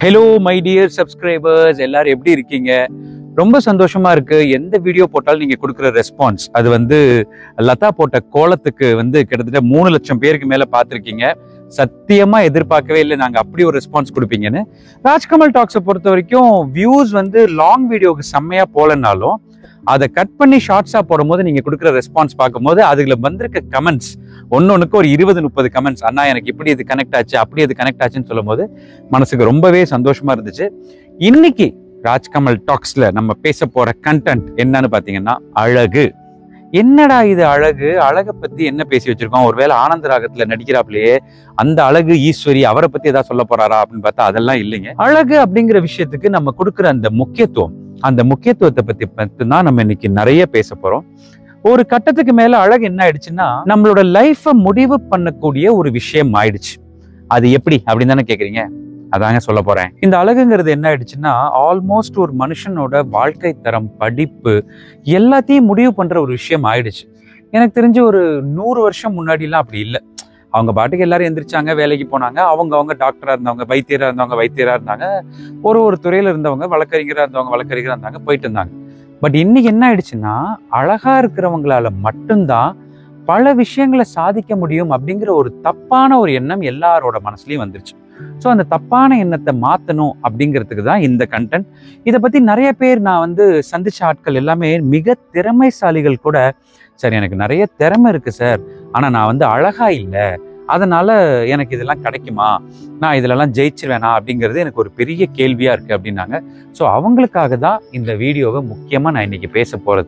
hello my dear subscribers எல்லாரும் எப்படி இருக்கீங்க ரொம்ப சந்தோஷமா இருக்கு எந்த வீடியோ போட்டாலும் நீங்க கொடுக்குற ரெஸ்பான்ஸ் அது வந்து லதா போட்ட கோலத்துக்கு வந்து கிட்டத்தட்ட மூணு லட்சம் பேருக்கு மேல பார்த்துருக்கீங்க சத்தியமா எதிர்பார்க்கவே இல்லை நாங்க அப்படி ஒரு ரெஸ்பான்ஸ் கொடுப்பீங்கன்னு ராஜ்கமல் டாக்ஸை பொறுத்த வரைக்கும் வியூஸ் வந்து லாங் வீடியோக்கு செம்மையா போலனாலும் அதை கட் பண்ணி ஷார்ட்ஸா போடும்போது நீங்க கொடுக்குற ரெஸ்பான்ஸ் பார்க்கும்போது அதுல வந்திருக்க கமெண்ட்ஸ் ஒன்னொன்னுக்கு ஒரு இருபது முப்பது கமெண்ட்ஸ் அண்ணா எனக்கு இப்படி இது கனெக்ட் ஆச்சு அப்படி இது கனெக்ட் ஆச்சுன்னு சொல்லும்போது மனசுக்கு ரொம்பவே சந்தோஷமா இருந்துச்சு இன்னைக்கு ராஜ்கமல் டாக்ஸ்ல நம்ம பேச போற கண்டென்ட் என்னன்னு பாத்தீங்கன்னா அழகு என்னடா இது அழகு அழகை பத்தி என்ன பேசி வச்சிருக்கோம் ஒருவேளை ஆனந்த ராகத்துல நடிக்கிறாப்லயே அந்த அழகு ஈஸ்வரி அவரை பத்தி ஏதாவது சொல்ல போறாரா அப்படின்னு பார்த்தா அதெல்லாம் இல்லைங்க அழகு அப்படிங்கிற விஷயத்துக்கு நம்ம கொடுக்குற அந்த முக்கியத்துவம் அந்த முக்கியத்துவத்தை பத்தி பத்தி தான் நம்ம இன்னைக்கு நிறைய பேச போறோம் ஒரு கட்டத்துக்கு மேல அழகு என்ன ஆயிடுச்சுன்னா நம்மளோட லைஃபை முடிவு பண்ணக்கூடிய ஒரு விஷயம் ஆயிடுச்சு அது எப்படி அப்படின்னு தானே கேக்குறீங்க அதாங்க சொல்ல போறேன் இந்த அழகுங்கிறது என்ன ஆயிடுச்சுன்னா ஆல்மோஸ்ட் ஒரு மனுஷனோட வாழ்க்கை தரம் படிப்பு எல்லாத்தையும் முடிவு பண்ற ஒரு விஷயம் ஆயிடுச்சு எனக்கு தெரிஞ்ச ஒரு நூறு வருஷம் முன்னாடிலாம் அப்படி இல்லை அவங்க பாட்டுக்கு எல்லாரும் எந்திரிச்சாங்க வேலைக்கு போனாங்க அவங்க அவங்க டாக்டரா இருந்தவங்க வைத்தியரா இருந்தவங்க வைத்தியரா இருந்தாங்க ஒரு ஒரு துறையில இருந்தவங்க வழக்கறிஞரா இருந்தவங்க வழக்கறிஞரா இருந்தாங்க போயிட்டு இருந்தாங்க பட் இன்னைக்கு என்ன ஆயிடுச்சுன்னா அழகா இருக்கிறவங்களால மட்டும்தான் பல விஷயங்களை சாதிக்க முடியும் அப்படிங்கிற ஒரு தப்பான ஒரு எண்ணம் எல்லாரோட மனசுலயும் வந்துருச்சு ஸோ அந்த தப்பான எண்ணத்தை மாற்றணும் அப்படிங்கிறதுக்கு தான் இந்த கண்டென்ட் இதை பற்றி நிறைய பேர் நான் வந்து சந்திச்ச ஆட்கள் எல்லாமே மிக திறமைசாலிகள் கூட சார் எனக்கு நிறைய திறமை இருக்கு சார் ஆனால் நான் வந்து அழகா இல்லை அதனால எனக்கு இதெல்லாம் கிடைக்குமா நான் இதிலெல்லாம் ஜெயிச்சிருவேனா அப்படிங்கிறது எனக்கு ஒரு பெரிய கேள்வியா இருக்கு அப்படின்னாங்க ஸோ அவங்களுக்காக தான் இந்த வீடியோவை முக்கியமாக நான் இன்னைக்கு பேச போறது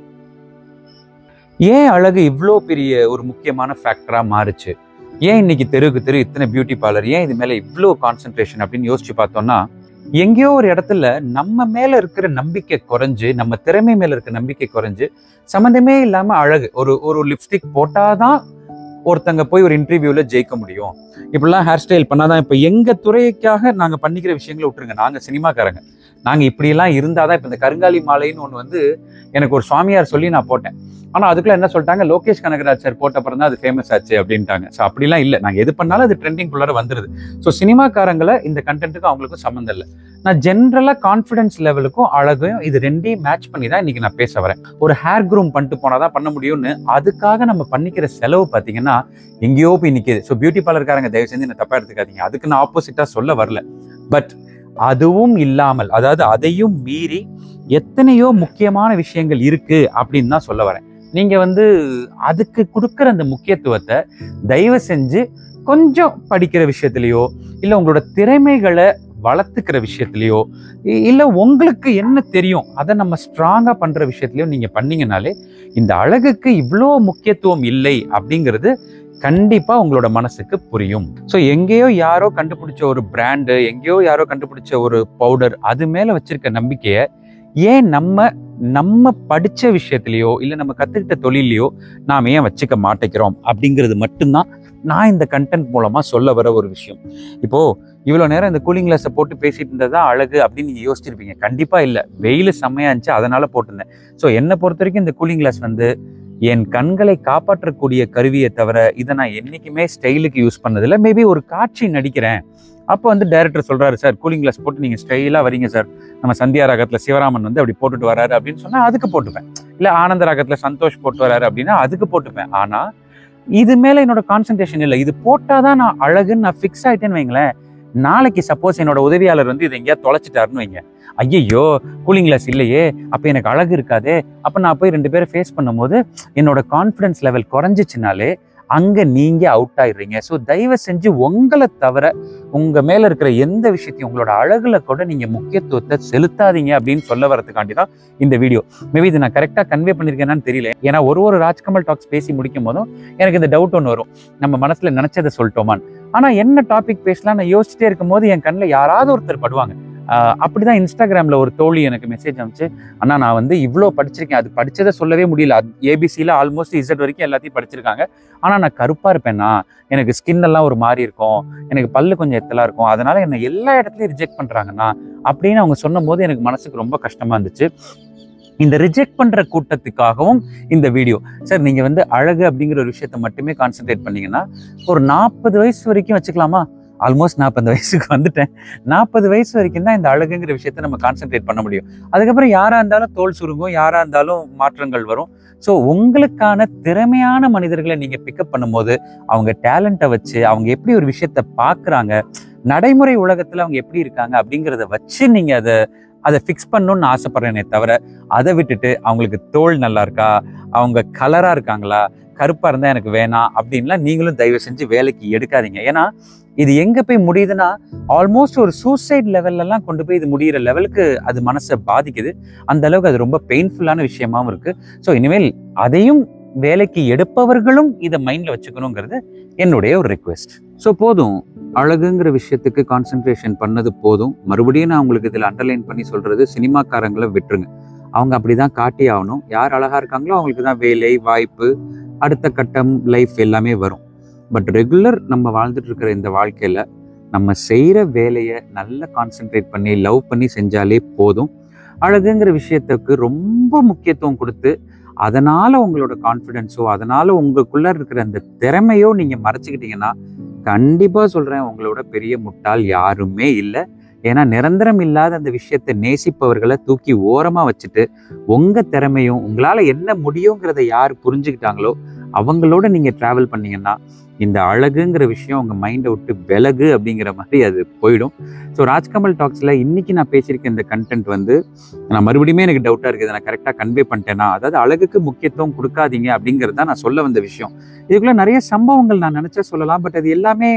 ஏன் அழகு இவ்வளோ பெரிய ஒரு முக்கியமான ஃபேக்டரா மாறுச்சு ஏன் இன்னைக்கு தெருவுக்கு தெரு இத்தனை பியூட்டி பார்லர் ஏன் இது மேல இவ்வளோ கான்சென்ட்ரேஷன் அப்படின்னு யோசிச்சு பார்த்தோம்னா எங்கேயோ ஒரு இடத்துல நம்ம மேல இருக்கிற நம்பிக்கை குறைஞ்சு நம்ம திறமை மேல இருக்கிற நம்பிக்கை குறைஞ்சு சம்மந்தமே இல்லாம அழகு ஒரு ஒரு லிப்ஸ்டிக் போட்டாதான் ஒருத்தங்க போய் ஒரு இன்டர்வியூல ஜெயிக்க முடியும் இப்படிலாம் ஹேர் ஸ்டைல் பண்ணாதான் இப்போ எங்க துறைக்காக நாங்க பண்ணிக்கிற விஷயங்களை விட்டுருங்க நாங்க சினிமாக்காரங்க நாங்க இப்படியெல்லாம் இருந்தாதான் இப்போ இந்த கருங்காலி மாலைன்னு ஒன்று வந்து எனக்கு ஒரு சுவாமியார் சொல்லி நான் போட்டேன் ஆனா அதுக்குள்ள என்ன சொல்லிட்டாங்க லோகேஷ் கனகராஜ் சார் போட்ட அப்புறம் தான் அது ஃபேமஸ் ஆச்சு அப்படின்ட்டாங்க ஸோ அப்படிலாம் இல்லை நாங்கள் எது பண்ணாலும் அது ட்ரெண்டிங் குள்ளார வந்துருது ஸோ சினிமாக்காரங்களை இந்த கண்டென்ட்டுக்கும் அவங்களுக்கும் சம்மந்தம் இல்லை நான் ஜென்ரலாக கான்ஃபிடன்ஸ் லெவலுக்கும் அழகையும் இது ரெண்டையும் மேட்ச் பண்ணி தான் இன்னைக்கு நான் பேச வரேன் ஒரு ஹேர் க்ரூம் பண்ணிட்டு போனால் தான் பண்ண முடியும்னு அதுக்காக நம்ம பண்ணிக்கிற செலவு பார்த்தீங்கன்னா எங்கேயோ போய் நிற்கிது ஸோ பியூட்டி பார்லர்காரங்க தயவு செஞ்சு என்ன தப்பாக எடுத்துக்காதீங்க அதுக்கு நான் ஆப்போசிட்டாக சொல்ல வரல பட் அதுவும் இல்லாமல் அதாவது அதையும் மீறி எத்தனையோ முக்கியமான விஷயங்கள் இருக்கு அப்படின்னு தான் சொல்ல வரேன் நீங்க வந்து அதுக்கு கொடுக்குற அந்த முக்கியத்துவத்தை தயவு செஞ்சு கொஞ்சம் படிக்கிற விஷயத்துலையோ இல்லை உங்களோட திறமைகளை வளர்த்துக்கிற விஷயத்துலையோ இ- இல்ல உங்களுக்கு என்ன தெரியும் அதை நம்ம ஸ்ட்ராங்கா பண்ற விஷயத்துலயோ நீங்க பண்ணீங்கனாலே இந்த அழகுக்கு இவ்வளோ முக்கியத்துவம் இல்லை அப்படிங்கிறது கண்டிப்பா உங்களோட மனசுக்கு புரியும் ஸோ எங்கேயோ யாரோ கண்டுபிடிச்ச ஒரு பிராண்டு எங்கேயோ யாரோ கண்டுபிடிச்ச ஒரு பவுடர் அது மேல வச்சிருக்க நம்பிக்கையை ஏன் நம்ம நம்ம படிச்ச விஷயத்திலேயோ இல்லை நம்ம கத்துக்கிட்ட தொழிலையோ நாம் ஏன் வச்சுக்க மாட்டேங்கிறோம் அப்படிங்கிறது மட்டும்தான் நான் இந்த கண்டென்ட் மூலமா சொல்ல வர ஒரு விஷயம் இப்போ இவ்வளோ நேரம் இந்த கூலிங் கிளாஸை போட்டு பேசிட்டு இருந்ததா அழகு அப்படின்னு நீங்க யோசிச்சிருப்பீங்க கண்டிப்பா இல்லை வெயில் செம்மையா இருந்துச்சு அதனால போட்டிருந்தேன் ஸோ என்னை பொறுத்த வரைக்கும் இந்த கூலிங் கிளாஸ் வந்து என் கண்களை காப்பாற்றக்கூடிய கருவியை தவிர இதை நான் என்னைக்குமே ஸ்டைலுக்கு யூஸ் பண்ணதில்லை மேபி ஒரு காட்சி நடிக்கிறேன் அப்போ வந்து டைரக்டர் சொல்றாரு சார் கூலிங் கிளாஸ் போட்டு நீங்க ஸ்டைலா வரீங்க சார் நம்ம சந்தியா ராகத்துல சிவராமன் வந்து அப்படி போட்டுட்டு வராரு அப்படின்னு சொன்னா அதுக்கு போட்டுப்பேன் இல்ல ஆனந்த ராகத்துல சந்தோஷ் போட்டு வராரு அப்படின்னா அதுக்கு போட்டுப்பேன் ஆனா இது மேல என்னோட கான்சென்ட்ரேஷன் இல்லை இது போட்டாதான் நான் அழகுன்னு நான் ஃபிக்ஸ் ஆயிட்டேன்னு வைங்களேன் நாளைக்கு சப்போஸ் என்னோட உதவியாளர் வந்து இதை எங்கேயா தொலைச்சிட்டாருன்னு வைங்க ஐயையோ கூலிங் கிளாஸ் இல்லையே அப்ப எனக்கு அழகு இருக்காதே அப்ப நான் போய் ரெண்டு பேரை ஃபேஸ் பண்ணும்போது என்னோட கான்ஃபிடன்ஸ் லெவல் குறைஞ்சிச்சுனாலே அங்க நீங்க அவுட் ஆயிடுறீங்க ஸோ தயவு செஞ்சு உங்களை தவிர உங்க மேல இருக்கிற எந்த விஷயத்தையும் உங்களோட அழகுல கூட நீங்க முக்கியத்துவத்தை செலுத்தாதீங்க அப்படின்னு சொல்ல வரதுக்காண்டி தான் இந்த வீடியோ மேபி இது நான் கரெக்டாக கன்வே பண்ணியிருக்கேனான்னு தெரியல ஏன்னா ஒரு ஒரு ராஜ்கமல் டாக்ஸ் பேசி முடிக்கும் போதும் எனக்கு இந்த டவுட் ஒன்று வரும் நம்ம மனசுல நினைச்சதை சொல்லிட்டோமான்னு ஆனா என்ன டாபிக் பேசலாம் நான் யோசிச்சிட்டே இருக்கும்போது என் கண்ணில் யாராவது ஒருத்தர் படுவாங்க ஆஹ் அப்படிதான் இன்ஸ்டாகிராம்ல ஒரு தோழி எனக்கு மெசேஜ் அனுப்பிச்சு அண்ணா நான் வந்து இவ்வளோ படிச்சிருக்கேன் அது படிச்சதை சொல்லவே முடியல ஏபிசியில் ஆல்மோஸ்ட் இசட் வரைக்கும் எல்லாத்தையும் படிச்சிருக்காங்க ஆனால் நான் கருப்பாக இருப்பேன்னா எனக்கு ஸ்கின் எல்லாம் ஒரு மாதிரி இருக்கும் எனக்கு பல்லு கொஞ்சம் எத்தலா இருக்கும் அதனால என்னை எல்லா இடத்துலையும் ரிஜெக்ட் பண்ணுறாங்கண்ணா அப்படின்னு அவங்க சொன்னும்போது எனக்கு மனசுக்கு ரொம்ப கஷ்டமா இருந்துச்சு இந்த ரிஜெக்ட் பண்ற கூட்டத்துக்காகவும் இந்த வீடியோ சார் நீங்க வந்து அழகு அப்படிங்கிற ஒரு விஷயத்த மட்டுமே கான்சென்ட்ரேட் பண்ணீங்கன்னா ஒரு நாற்பது வயசு வரைக்கும் வச்சுக்கலாமா ஆல்மோஸ்ட் நாற்பது வயசுக்கு வந்துட்டேன் நாற்பது வயசு வரைக்கும் தான் இந்த அழகுங்கிற விஷயத்த நம்ம கான்சென்ட்ரேட் பண்ண முடியும் அதுக்கப்புறம் யாராக இருந்தாலும் தோல் சுருங்கும் யாராக இருந்தாலும் மாற்றங்கள் வரும் ஸோ உங்களுக்கான திறமையான மனிதர்களை நீங்கள் பிக்கப் பண்ணும்போது அவங்க டேலண்ட்டை வச்சு அவங்க எப்படி ஒரு விஷயத்த பார்க்குறாங்க நடைமுறை உலகத்தில் அவங்க எப்படி இருக்காங்க அப்படிங்கிறத வச்சு நீங்கள் அதை அதை ஃபிக்ஸ் பண்ணணும்னு ஆசைப்படுறேனே தவிர அதை விட்டுட்டு அவங்களுக்கு தோல் நல்லா இருக்கா அவங்க கலராக இருக்காங்களா கருப்பாக இருந்தால் எனக்கு வேணாம் அப்படின்லாம் நீங்களும் தயவு செஞ்சு வேலைக்கு எடுக்காதீங்க ஏன்னா இது எங்கே போய் முடியுதுன்னா ஆல்மோஸ்ட் ஒரு சூசைட் லெவல்லலாம் கொண்டு போய் இது முடியிற லெவலுக்கு அது மனசை பாதிக்குது அந்த அளவுக்கு அது ரொம்ப பெயின்ஃபுல்லான விஷயமாவும் இருக்கு ஸோ இனிமேல் அதையும் வேலைக்கு எடுப்பவர்களும் இதை மைண்டில் வச்சுக்கணுங்கிறது என்னுடைய ஒரு ரிக்வெஸ்ட் ஸோ போதும் அழகுங்கிற விஷயத்துக்கு கான்சென்ட்ரேஷன் பண்ணது போதும் மறுபடியும் நான் உங்களுக்கு இதில் அண்டர்லைன் பண்ணி சொல்றது சினிமாக்காரங்களை விட்டுருங்க அவங்க அப்படிதான் காட்டி ஆகணும் யார் அழகா இருக்காங்களோ அவங்களுக்கு தான் வேலை வாய்ப்பு அடுத்த கட்டம் லைஃப் எல்லாமே வரும் பட் ரெகுலர் நம்ம வாழ்ந்துட்டு இருக்கிற இந்த வாழ்க்கையில நம்ம செய்கிற வேலையை நல்லா கான்சென்ட்ரேட் பண்ணி லவ் பண்ணி செஞ்சாலே போதும் அழகுங்கிற விஷயத்துக்கு ரொம்ப முக்கியத்துவம் கொடுத்து அதனால உங்களோட கான்ஃபிடென்ஸோ அதனால உங்களுக்குள்ள இருக்கிற அந்த திறமையோ நீங்க மறைச்சிக்கிட்டீங்கன்னா கண்டிப்பா சொல்றேன் உங்களோட பெரிய முட்டாள் யாருமே இல்லை ஏன்னா நிரந்தரம் இல்லாத அந்த விஷயத்தை நேசிப்பவர்களை தூக்கி ஓரமா வச்சுட்டு உங்க திறமையும் உங்களால என்ன முடியுங்கிறத யார் புரிஞ்சுக்கிட்டாங்களோ அவங்களோட நீங்க டிராவல் பண்ணீங்கன்னா இந்த அழகுங்கிற விஷயம் உங்க மைண்டை விட்டு விலகு அப்படிங்கிற மாதிரி அது போயிடும் ஸோ ராஜ்கமல் டாக்ஸ்ல இன்னைக்கு நான் பேசியிருக்க இந்த கண்டென்ட் வந்து நான் மறுபடியுமே எனக்கு டவுட்டா இருக்குது நான் கரெக்டாக கன்வே பண்ணிட்டேனா அதாவது அழகுக்கு முக்கியத்துவம் கொடுக்காதீங்க அப்படிங்கிறது தான் நான் சொல்ல வந்த விஷயம் இதுக்குள்ள நிறைய சம்பவங்கள் நான் நினைச்சா சொல்லலாம் பட் அது எல்லாமே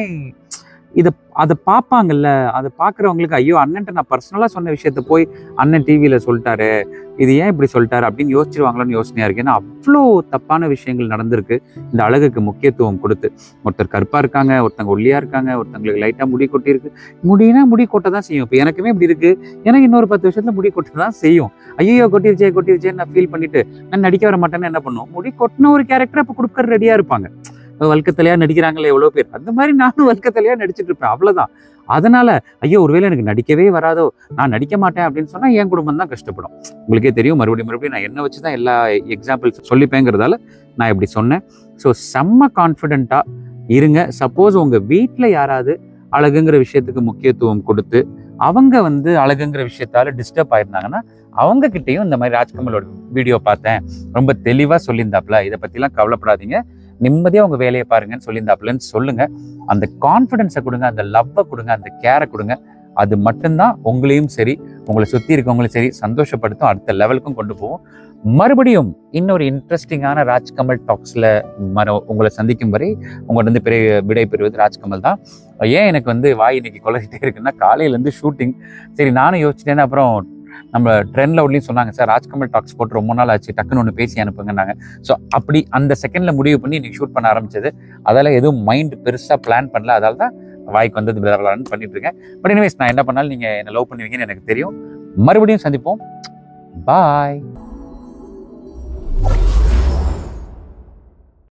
இதை அதை பார்ப்பாங்கல்ல அதை பார்க்குறவங்களுக்கு ஐயோ அண்ணன்ட்ட நான் பர்சனலாக சொன்ன விஷயத்த போய் அண்ணன் டிவியில் சொல்லிட்டாரு இது ஏன் இப்படி சொல்லிட்டாரு அப்படின்னு யோசிச்சிருவாங்களோன்னு யோசனையாக இருக்கு ஏன்னா அவ்வளோ தப்பான விஷயங்கள் நடந்திருக்கு இந்த அழகுக்கு முக்கியத்துவம் கொடுத்து ஒருத்தர் கருப்பாக இருக்காங்க ஒருத்தங்க ஒல்லியாக இருக்காங்க ஒருத்தங்களுக்கு லைட்டாக முடி கொட்டியிருக்கு முடினா முடி கொட்ட தான் செய்யும் இப்போ எனக்குமே இப்படி இருக்கு எனக்கு இன்னொரு பத்து வருஷத்துல முடி கொட்ட தான் செய்யும் ஐயோ கொட்டிருச்சே கொட்டிருச்சேன்னு நான் ஃபீல் பண்ணிட்டு நான் நடிக்க வர மாட்டேன்னு என்ன பண்ணுவோம் முடி கொட்டின ஒரு கேரக்டர் அப்போ கொடுக்கற ரெடியாக இருப்பாங்க வல்கத்தலையா நடிக்கிறாங்களே எவ்வளோ பேர் அந்த மாதிரி நானும் வல்கத்தலையா நடிச்சிட்டு இருப்பேன் அவ்வளவுதான் அதனால ஐயோ ஒருவேளை எனக்கு நடிக்கவே வராதோ நான் நடிக்க மாட்டேன் அப்படின்னு சொன்னா என் குடும்பம் தான் கஷ்டப்படும் உங்களுக்கே தெரியும் மறுபடியும் மறுபடியும் நான் என்ன வச்சு தான் எல்லா எக்ஸாம்பிள்ஸ் சொல்லிப்பேங்கிறதால நான் இப்படி சொன்னேன் ஸோ செம்ம கான்ஃபிடென்ட்டா இருங்க சப்போஸ் உங்க வீட்டில் யாராவது அழகுங்கிற விஷயத்துக்கு முக்கியத்துவம் கொடுத்து அவங்க வந்து அழகுங்கிற விஷயத்தால டிஸ்டர்ப் ஆயிருந்தாங்கன்னா அவங்க கிட்டயும் இந்த மாதிரி ராஜ்கமலோட வீடியோ பார்த்தேன் ரொம்ப தெளிவா சொல்லியிருந்தாப்ல இதை பத்திலாம் கவலைப்படாதீங்க நிம்மதியா உங்க வேலையை பாருங்கன்னு சொல்லியிருந்தாப்புலன்னு சொல்லுங்க அந்த கான்ஃபிடென்ஸை கொடுங்க அந்த லவ்வை கொடுங்க அந்த கேரை கொடுங்க அது மட்டும்தான் உங்களையும் சரி உங்களை சுத்தி இருக்கவங்களையும் சரி சந்தோஷப்படுத்தும் அடுத்த லெவலுக்கும் கொண்டு போகும் மறுபடியும் இன்னொரு இன்ட்ரெஸ்டிங்கான ராஜ்கமல் டாக்ஸ்ல மர உங்களை சந்திக்கும் வரை உங்கள்ட்ட இருந்து பெரிய விடை பெறுவது ராஜ்கமல் தான் ஏன் எனக்கு வந்து வாய் இன்னைக்கு குழந்தைட்டே இருக்குன்னா காலையில இருந்து ஷூட்டிங் சரி நானும் யோசிச்சிட்டேன் அப்புறம் நம்ம ட்ரெண்ட்ல உள்ளே சொன்னாங்க சார் ராஜ்கமல் டாக்ஸ் போட்டு ரொம்ப நாள் ஆச்சு டக்குன்னு ஒன்று பேசி அனுப்புங்கன்னாங்க ஸோ அப்படி அந்த செகண்ட்ல முடிவு பண்ணி இன்னைக்கு ஷூட் பண்ண ஆரம்பிச்சது அதால எதுவும் மைண்ட் பெருசா பிளான் பண்ணல அதால தான் வாய்க்கு வந்தது விளையாடலான்னு பண்ணிட்டு இருக்கேன் பட் எனிவேஸ் நான் என்ன பண்ணாலும் நீங்க என்ன லவ் பண்ணுவீங்கன்னு எனக்கு தெரியும் மறுபடியும் சந்திப்போம் பாய்